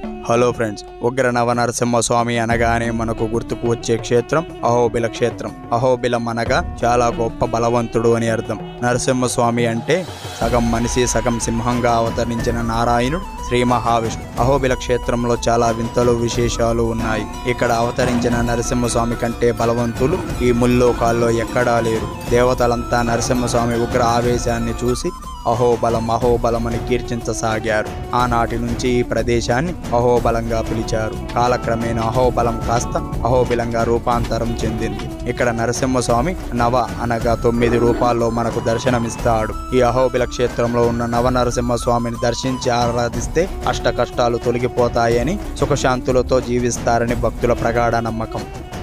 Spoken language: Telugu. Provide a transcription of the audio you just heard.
హలో ఫ్రెండ్స్ ఉగ్ర నవనరసింహ స్వామి అనగానే మనకు గుర్తుకు వచ్చే క్షేత్రం అహోబిల క్షేత్రం అహోబిలం అనగా చాలా గొప్ప బలవంతుడు అని అర్థం నరసింహ స్వామి అంటే సగం మనిషి సగం సింహంగా అవతరించిన నారాయణుడు శ్రీ మహావిష్ణు అహోబిల క్షేత్రంలో చాలా వింతలు విశేషాలు ఉన్నాయి ఇక్కడ అవతరించిన నరసింహస్వామి కంటే బలవంతులు ఈ ముల్లోకాల్లో ఎక్కడా లేరు దేవతలంతా నరసింహస్వామి ఉగ్ర ఆవేశాన్ని చూసి అహోబలం అహోబలం అని కీర్తించసాగారు ఆనాటి నుంచి ఈ ప్రదేశాన్ని అహోబలంగా పిలిచారు కాలక్రమేణా అహోబలం కాస్త అహోబిలంగా రూపాంతరం చెందింది ఇక్కడ నరసింహస్వామి నవ అనగా తొమ్మిది రూపాల్లో మనకు దర్శనమిస్తాడు ఈ అహోబిల క్షేత్రంలో ఉన్న నవ నరసింహస్వామిని దర్శించి ఆరాధిస్తే అష్ట కష్టాలు తొలగిపోతాయని సుఖశాంతులతో జీవిస్తారని భక్తుల ప్రగాఢ నమ్మకం